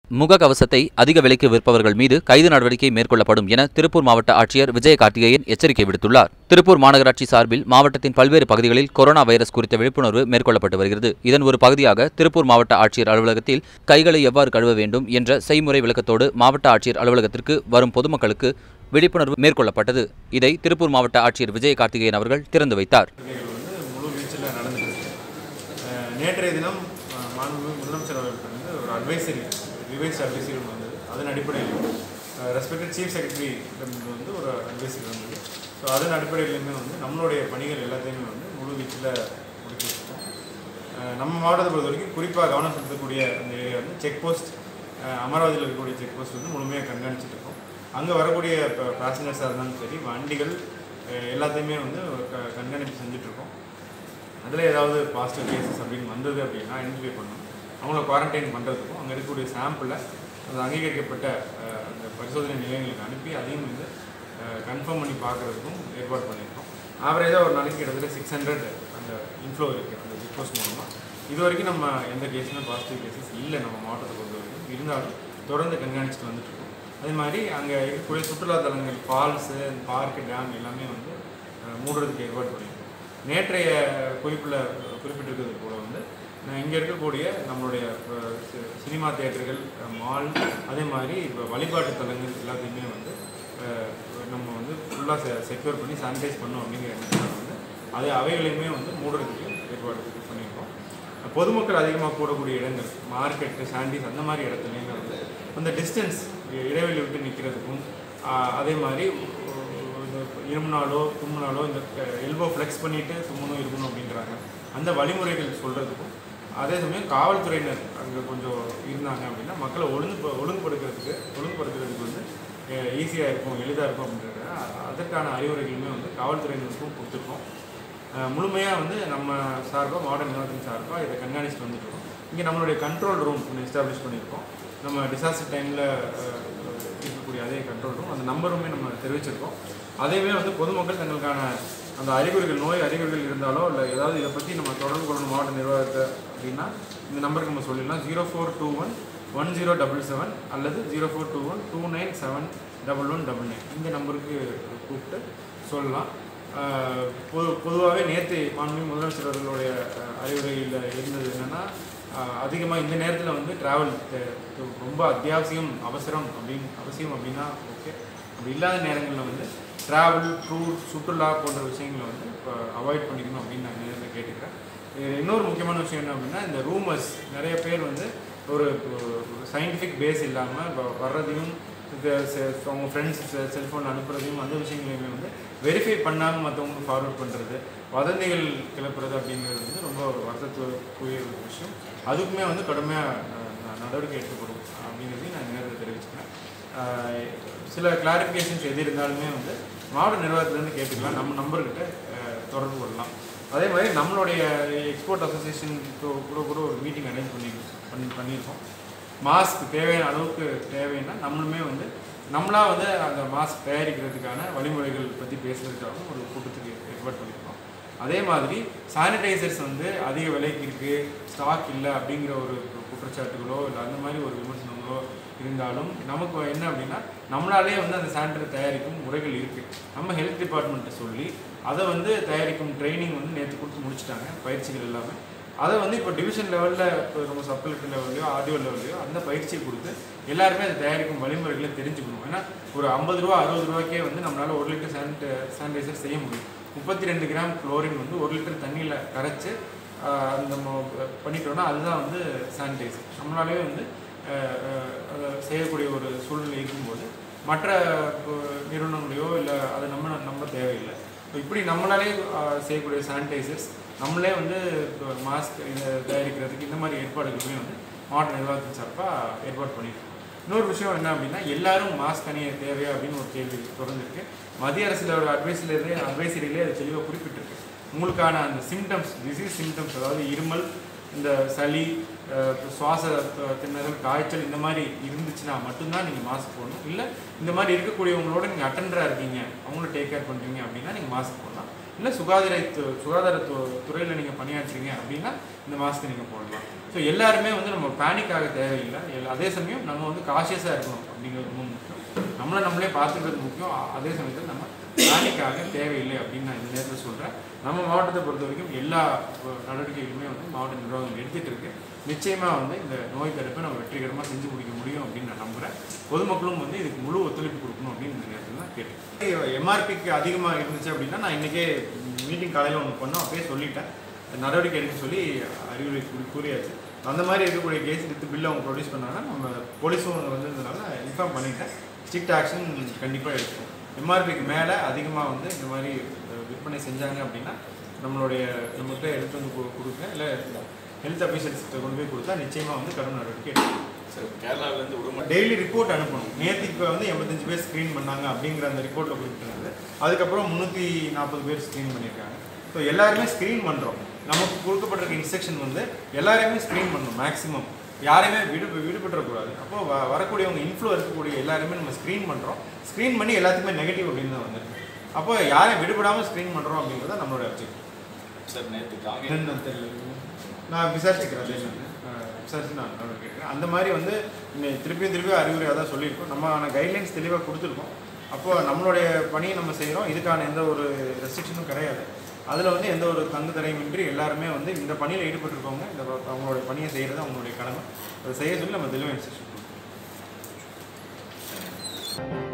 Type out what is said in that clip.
முகக்கவசத்தை அதிக விலைக்கு விற்பவர்கள் மீது கைது நடவடிக்கை மேற்கொள்ளப்படும் என திருப்பூர் மாவட்ட ஆட்சியர் விஜய கார்த்திகேயன் எச்சரிக்கை விடுத்துள்ளார் திருப்பூர் மாநகராட்சி சார்பில் மாவட்டத்தின் பல்வேறு பகுதிகளில் கொரோனா வைரஸ் குறித்த விழிப்புணர்வு மேற்கொள்ளப்பட்டு வருகிறது இதன் ஒரு பகுதியாக திருப்பூர் மாவட்ட ஆட்சியர் அலுவலகத்தில் கைகளை எவ்வாறு கழுவ வேண்டும் என்ற செய்முறை விளக்கத்தோடு மாவட்ட ஆட்சியர் அலுவலகத்திற்கு வரும் பொதுமக்களுக்கு விழிப்புணர்வு மேற்கொள்ளப்பட்டது இதை திருப்பூர் மாவட்ட ஆட்சியர் விஜய கார்த்திகேயன் அவர்கள் திறந்து வைத்தார் பத்திரிகைகள் வந்து முழு வீச்சில் நடந்துட்டு இருக்கு அஹ் நேற்றைய தினம் அஹ், மாண்புமிகு முதலமைச்சர் அவர்கள் வந்து ஒரு அட்வைசரி ரிவைஸ் அட்வைசரி ஒன்று வந்தது அதன் அடிப்படையில் ரெஸ்பெக்டட் சீஃப் செக்ரட்டரி வந்து ஒரு அட்வைசரி வந்தது ஸோ அதன் அடிப்படையிலுமே வந்து நம்மளுடைய பணிகள் எல்லாத்தையுமே வந்து முழு வீச்சில் முடிச்சிருக்கோம் அஹ் நம்ம மாவட்டத்தை பொறுத்த வரைக்கும் குறிப்பாக கவனம் செலுத்தக்கூடிய அந்த ஏரியா வந்து செக் போஸ்ட் அமராவதியில் இருக்கக்கூடிய செக் போஸ்ட் வந்து முழுமையாக கண்காணிச்சிட்டு இருக்கோம் அங்கே வரக்கூடிய இப்போ பேசஞ்சர்ஸாக இருந்தாலும் சரி வண்டிகள் அஹ் எல்லாத்தையுமே வந்து க- கண்காணிப்பு செஞ்சுட்டு இருக்கோம் அதில் ஏதாவது பாசிட்டிவ் கேசஸ் அப்படின்னு வந்தது அப்படின்னா ஐடென்டிஃபை பண்ணணும் அவங்கள குவாரண்டைன் பண்ணுறதுக்கும் அங்கே இருக்கக்கூடிய சாம்பிளை அந்த அங்கீகரிக்கப்பட்ட அஹ், அந்த பரிசோதனை நிலையங்களுக்கு அனுப்பி அதையும் வந்து கன்ஃபார்ம் பண்ணி பார்க்குறதுக்கும் ஏற்பாடு பண்ணியிருக்கோம் ஆவரேஜாக ஒரு நாளைக்கு கிட்டத்தட்ட சிக்ஸ் ஹண்ட்ரட் அந்த இன்ஃப்ளோ இருக்குது அந்த செக் போஸ்ட் மூலமாக இது வரைக்கும் நம்ம எந்த கேஸுமே பாசிட்டிவ் கேசஸ் இல்லை நம்ம மாவட்டத்தை பொறுத்த வரைக்கும் இருந்தாலும் தொடர்ந்து கண்காணிச்சுட்டு வந்துட்டு இருக்கோம் அதே மாதிரி அங்கே இருக்கக்கூடிய சுற்றுலா தலங்கள் ஃபால்ஸு பார்க்கு டேம் எல்லாமே வந்து அஹ், மூடுறதுக்கு ஏற்பாடு பண்ணியிருக்கோம் நேற்றைய குறிப்பில் குறிப்பிட்டிருக்கிறது போல வந்து இங்கே இருக்கக்கூடிய நம்மளுடைய அஹ், சி- சினிமா தியேட்டர்கள் மால் அதே மாதிரி இப்போ வழிபாட்டு தலங்கள் எல்லாத்தையுமே வந்து அஹ், நம்ம வந்து ஃபுல்லாக செக்யூர் பண்ணி சானிடைஸ் பண்ணோம் அப்படிங்கிற எண்ணத்தில் வந்து அது அவைகளையுமே வந்து மூடுறதுக்கு ஏற்பாடு பண்ணியிருக்கோம் பொதுமக்கள் அதிகமாக கூடக்கூடிய இடங்கள் மார்க்கெட்டு சாண்டிஸ் அந்த மாதிரி இடத்துலையுமே வந்து அந்த டிஸ்டன்ஸ் இடைவெளி விட்டு நிற்கிறதுக்கும் அதே மாதிரி அஹ், இந்த இருமுனாலோ தும்முனாலோ இந்த எல்போ ஃப்ளெக்ஸ் பண்ணிட்டு தும்மணும் இருக்கணும் அப்படின்றாங்க அந்த வழிமுறைகள் சொல்கிறதுக்கும் அதே சமயம் காவல்துறையினர் அங்கே கொஞ்சம் இருந்தாங்க அப்படின்னா மக்களை ஒழுங்கு ஒழுங்குபடுத்துறதுக்கு ஒழுங்குபடுத்துறதுக்கு வந்து ஈஸியாக இருக்கும் எளிதாக இருக்கும் அப்படின்றத அ- அதற்கான அறிவுரைகளுமே வந்து காவல்துறையினருக்கும் கொடுத்துருக்கோம் முழுமையாக வந்து நம்ம சார்பாக மாவட்ட நிர்வாகத்தின் சார்பாக இதை கண்காணிச்சுட்டு வந்துட்டு இருக்கோம் இங்கே நம்மளுடைய கண்ட்ரோல் ரூம் ஒன்று எஸ்டாப்ளிஷ் பண்ணியிருக்கோம் நம்ம டிசாஸ்டர் டைமில் இருக்கக்கூடிய அதே கண்ட்ரோல் ரூம் அந்த நம்பருமே நம்ம தெரிவிச்சிருக்கோம் அதையுமே வந்து பொதுமக்கள் தங்களுக்கான அந்த அறிகுறிகள் நோய் அறிகுறிகள் இருந்தாலோ இல்லை ஏதாவது இதை பற்றி நம்ம தொடர்பு கொள்ளணும் மாவட்ட நிர்வாகத்தை அப்படின்னா இந்த நம்பருக்கு நம்ம சொல்லிடலாம் zero four two one one zero double seven அல்லது zero four two one two nine seven double one double nine இந்த நம்பருக்கு கூப்பிட்டு சொல்லலாம் ஆஹ் பொது பொதுவாகவே நேற்று மாண்புமிகு முதலமைச்சர் அவர்களுடைய ஆஹ், அறிவுரையில் இருந்தது என்னென்னா அதிகமாக இந்த நேரத்தில் வந்து ட்ராவல் ரொம்ப அத்தியாவசியம் அவசரம் அப்படின்னு அவசியம் அப்படின்னா ஓகே அப்படி இல்லாத நேரங்களில் வந்து ட்ராவல் டூர் சுற்றுலா போன்ற விஷயங்களை வந்து அவாய்ட் பண்ணிக்கணும் அப்படின்னு நான் நேரில் கேட்டுக்கிறேன் இது இன்னொரு முக்கியமான விஷயம் என்ன அப்படின்னா இந்த ரூமர்ஸ் நிறைய பேர் வந்து ஒரு சயின்டிஃபிக் பேஸ் இல்லாமல் வர்றதையும் இந்த செ- அவங்க ஃப்ரெண்ட்ஸ் செல்ஃபோன் அனுப்புறதையும் அந்த விஷயங்களையுமே வந்து வெரிஃபை பண்ணாமல் மற்றவங்களுக்கு ஃபார்வர்ட் பண்ணுறது வதந்திகள் கிளப்புறது அப்படிங்கிறது வந்து ரொம்ப ஒரு வருத்தத்துக்குரிய ஒரு விஷயம் அதுக்குமே வந்து கடுமையாக நடவடிக்கை எடுக்கப்படும் அப்படிங்கிறதையும் நான் நேரத்தில் தெரிவிச்சுக்கிறேன் ஆஹ் சில கிளாரிஃபிகேஷன்ஸ் எது இருந்தாலுமே வந்து மாவட்ட நிர்வாகத்திலேருந்து கேட்டுக்கலாம் நம்ம நம்பர்கிட்ட ஆஹ் தொடர்பு கொள்ளலாம் அதே மாதிரி நம்மளுடைய எக்ஸ்போர்ட் அசோசியேஷன் கூட கூட ஒரு மீட்டிங் அரேஞ்ச் பண்ணி பண்ணி பண்ணியிருக்கோம் மாஸ்க் தேவையான அளவுக்கு தேவைன்னா நம்மளுமே வந்து நம்மளா வந்து அந்த மாஸ்க் தயாரிக்கிறதுக்கான வழிமுறைகள் பற்றி பேசுறதுக்காகவும் ஒரு கூட்டத்துக்கு ஏற்பாடு பண்ணியிருக்கோம் அதே மாதிரி சானிடைசர்ஸ் வந்து அதிக விலைக்கு இருக்குது ஸ்டாக் இல்லை அப்படிங்கிற ஒரு குற்றச்சாட்டுகளோ இல்லை அந்த மாதிரி ஒரு விமர்சனங்களோ இருந்தாலும் நமக்கு என்ன அப்படின்னா நம்மளாலே வந்து அந்த சானிடரி தயாரிக்கும் முறைகள் இருக்குது நம்ம ஹெல்த் டிபார்ட்மெண்ட்டை சொல்லி அதை வந்து தயாரிக்கும் ட்ரைனிங் வந்து நேற்று கொடுத்து முடிச்சிட்டாங்க பயிற்சிகள் எல்லாமே அதை வந்து இப்போ டிவிஷன் லெவலில் இப்போ நம்ம சப்கலெக்டர் லெவல்லையோ ஆர்டிஓ லெவல்லையோ அந்த பயிற்சியை கொடுத்து எல்லாருமே அதை தயாரிக்கும் வழிமுறைகளை தெரிஞ்சுக்கணும் ஏன்னா ஒரு ஐம்பது ரூபா அறுபது ரூபாய்க்கே வந்து நம்மளால் ஒரு லிட்டர் சானிட சானிடைசர் செய்ய முடியும் முப்பத்தி ரெண்டு கிராம் குளோரின் வந்து ஒரு லிட்டர் தண்ணியில் கரைச்சி ஆஹ், அந்த நம்ம பண்ணிட்டோம்னா அதுதான் வந்து சானிடைசர் நம்மளாலே வந்து ஆஹ், ஆஹ், அதை செய்யக்கூடிய ஒரு சூழ்நிலை இருக்கும்போது மற்ற இப்போ, நிறுவனங்களையோ இல்லை அதை நம்ம நம்ப தேவையில்லை இப்போ இப்படி நம்மளாலே ஆஹ், செய்யக்கூடிய சானிடைசர்ஸ் நம்மளே வந்து மாஸ்க் தயாரிக்கிறதுக்கு இந்த மாதிரி ஏற்பாடுகளுமே வந்து மாவட்ட நிர்வாகத்தின் சார்பாக ஏற்பாடு பண்ணியிருக்கோம் இன்னொரு விஷயம் என்ன அப்படின்னா எல்லாரும் மாஸ்க் அணிய தேவையா அப்படின்னு ஒரு கேள்வி தொடர்ந்துருக்கு மத்திய அரசிலோட அட்வைஸிலே அட்வைசரியிலே அது தெளிவாக குறிப்பிட்டிருக்கு உங்களுக்கான அந்த சிம்டம்ஸ் டிசீஸ் சிம்டம்ஸ் அதாவது இருமல் இந்த சளி அஹ், சுவாச அஹ், திணறல் காய்ச்சல் இந்த மாதிரி இருந்துச்சுன்னா மட்டும்தான் நீங்கள் மாஸ்க் போடணும் இல்லை இந்த மாதிரி இருக்கக்கூடியவங்களோட நீங்கள் அட்டண்டராக இருக்கீங்க அவங்கள டேக் கேர் பண்ணுறீங்க அப்படின்னா நீங்கள் மாஸ்க் போடலாம் இல்லை சுகாதார சுகாதார துறையில் நீங்கள் பணியாற்றுறீங்க அப்படின்னா இந்த மாஸ்க் நீங்கள் போடலாம் ஸோ எல்லாருமே வந்து நம்ம பேனிக் ஆக தேவையில்லை எல்லா- அதே சமயம் நம்ம வந்து காஷியஸாக இருக்கணும் அப்படிங்கிறது ரொம்ப முக்கியம் நம்மளை நம்மளே பார்த்துக்கிறது முக்கியம் அ- அதே சமயத்தில் நம்ம பேனிக் ஆக தேவையில்லை அப்படின்னு நான் இந்த நேரத்தில் சொல்கிறேன் நம்ம மாவட்டத்தை பொறுத்த வரைக்கும் எல்லா அஹ், நடவடிக்கைகளுமே வந்து மாவட்ட நிர்வாகம் எடுத்துகிட்டு இருக்கு நிச்சயமாக வந்து இந்த நோய் தடுப்பை நம்ம வெற்றிகரமாக செஞ்சு முடிக்க முடியும் அப்படின்னு நான் நம்புகிறேன் பொதுமக்களும் வந்து இதுக்கு முழு ஒத்துழைப்பு கொடுக்கணும் அப்படின்னு இந்த நேரத்தில் நான் கேட்டேன் எம்ஆர்பிக்கு அதிகமாக இருந்துச்சு அப்படின்னா நான் இன்றைக்கே மீட்டிங் காலையில் ஒன்று பண்ணோம் அப்பயே சொல்லிட்டேன் நடவடிக்கை எடுக்க சொல்லி அறிவுரை கூறி கூறியாச்சு அந்த மாதிரி இருக்கக்கூடிய கேஸ் வித் பில் அவங்க ப்ரொடியூஸ் பண்ணாங்கன்னா நம்ம போலீஸும் வந்ததுனால இன்ஃபார்ம் பண்ணிட்டேன் ஸ்ட்ரிக்ட் ஆக்ஷன் கண்டிப்பாக எடுப்போம் எம்ஆர்பிக்கு மேலே அதிகமாக வந்து இந்த மாதிரி அஹ், விற்பனை செஞ்சாங்க அப்படின்னா நம்மளுடைய நம்மகிட்ட எடுத்து வந்து கு- கொடுங்க இல்லை ஹெல்த் அஃபீஷியல்ஸ்கிட்ட கொண்டு போய் கொடுத்தா நிச்சயமாக வந்து கடும் நடவடிக்கை எடுக்கணும் சார் கேரளாவிலேருந்து உடுமலை டெய்லி ரிப்போர்ட் அனுப்பணும் நேற்று இப்போ வந்து எண்பத்தஞ்சு பேர் ஸ்க்ரீன் பண்ணாங்க அப்படிங்கிற அந்த ரிப்போர்ட்டில் குறிப்பிட்டிருந்தது அதுக்கப்புறம் முந்நூற்றி நாற்பது பேர் ஸ்க்ரீன் பண்ணியிருக்காங்க ஸோ எல்லாருமே ஸ்க்ரீன் பண்ணுறோம் நமக்கு கொடுக்கப்பட்டிருக்க இன்ஸ்ட்ரக்ஷன் வந்து எல்லாரையுமே ஸ்க்ரீன் பண்ணணும் மேக்ஸிமம் யாரையுமே விடு விடுபட்டுறக்கூடாது அப்போ வ வரக்கூடியவங்க இன்ஃப்ளோ இருக்கக்கூடிய எல்லாருமே நம்ம ஸ்க்ரீன் பண்ணுறோம் ஸ்க்ரீன் பண்ணி எல்லாத்துக்குமே நெகட்டிவ் அப்படின்னு தான் வந்திருக்கு அப்போ யாரையும் விடுபடாமல் ஸ்க்ரீன் பண்ணுறோம் அப்படிங்கிறது நம்மளோட அப்ஜெக்ட் சார் நேற்று காங்க என்னன்னு தெரியல நான் விசாரிச்சுக்கிறேன் அது என்னன்னு அஹ் விசாரிச்சு நான் நான் கேட்குறேன் அந்த மாதிரி வந்து இன்னை- திருப்பியும் திருப்பியும் அறிவுரையாக தான் சொல்லியிருக்கோம் நம்ம கைட்லைன்ஸ் தெளிவாக கொடுத்துருக்கோம் அப்போ நம்மளுடைய பணியை நம்ம செய்கிறோம் இதுக்கான எந்த ஒரு ரெஸ்ட்ரிக்ஷனும் கிடையாது அதில் வந்து எந்த ஒரு தங்கு தடையுமின்றி எல்லாருமே வந்து இந்த பணியில் ஈடுபட்டிருக்கவங்க இந்த ப- அவங்களுடைய பணியை செய்கிறது அவங்களுடைய கடமை அதை செய்ய சொல்லி நம்ம தெளிவாக இன்ஸ்ட்ரக்ஷன் கொடுக்கணும்